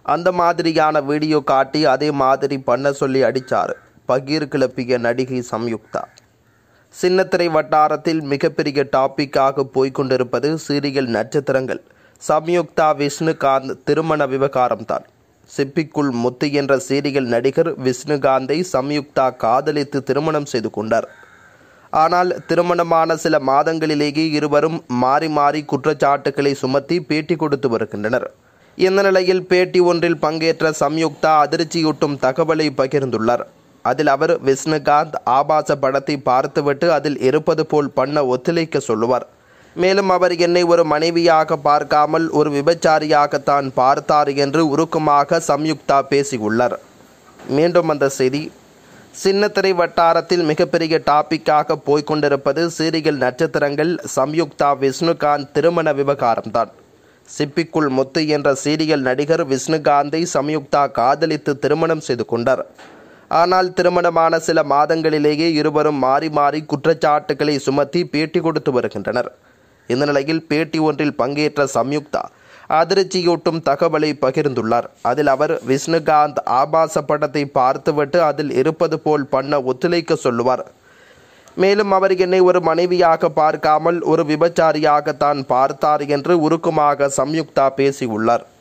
அந்த மாதிரியான வீடியோ காட்டி அதே மாதிரி பண்ண சொல்லி அடிச்சாரு பகீர் கிளப்பிய நடிகை சம்யுக்தா சின்னத்திரை வட்டாரத்தில் மிகப்பெரிய டாபிக்காக போய்கொண்டிருப்பது சீரியல் நட்சத்திரங்கள் சம்யுக்தா விஷ்ணுகாந்த் திருமண விவகாரம்தான் சிப்பிக்குள் முத்து என்ற சீரியல் நடிகர் விஷ்ணுகாந்தை சம்யுக்தா காதலித்து திருமணம் செய்து கொண்டார் ஆனால் திருமணமான சில மாதங்களிலேயே இருவரும் மாறி மாறி குற்றச்சாட்டுகளை சுமத்தி பேட்டி கொடுத்து வருகின்றனர் இந்த நிலையில் பேட்டி ஒன்றில் பங்கேற்ற சம்யுக்தா அதிர்ச்சியூட்டும் தகவலை பகிர்ந்துள்ளார் அதில் அவர் விஷ்ணுகாந்த் ஆபாச படத்தை பார்த்துவிட்டு அதில் இருப்பது போல் பண்ண ஒத்துழைக்க சொல்லுவார் மேலும் அவர் என்னை ஒரு மனைவியாக பார்க்காமல் ஒரு விபச்சாரியாகத்தான் பார்த்தார் என்று உருக்கமாக சம்யுக்தா பேசியுள்ளார் மீண்டும் அந்த செய்தி சின்னத்திரை வட்டாரத்தில் மிகப்பெரிய டாபிக்காக போய்கொண்டிருப்பது சீரியல் நட்சத்திரங்கள் சம்யுக்தா விஷ்ணுகாந்த் திருமண விவகாரம்தான் சிப்பிக்குள் முத்து என்ற சீரியல் நடிகர் விஷ்ணுகாந்தை சம்யுக்தா காதலித்து திருமணம் செய்து கொண்டார் ஆனால் திருமணமான சில மாதங்களிலேயே இருவரும் மாறி மாறி குற்றச்சாட்டுகளை சுமத்தி பேட்டி கொடுத்து வருகின்றனர் இந்த நிலையில் பேட்டி ஒன்றில் பங்கேற்ற சம்யுக்தா அதிர்ச்சியூட்டும் தகவலை பகிர்ந்துள்ளார் அதில் அவர் விஷ்ணுகாந்த் ஆபாச படத்தை பார்த்துவிட்டு அதில் இருப்பது போல் பண்ண ஒத்துழைக்க சொல்லுவார் மேலும் அவர் என்னை ஒரு மனைவியாக பார்க்காமல் ஒரு விபச்சாரியாகத்தான் பார்த்தார் என்று உருக்கமாக சம்யுக்தா பேசியுள்ளார்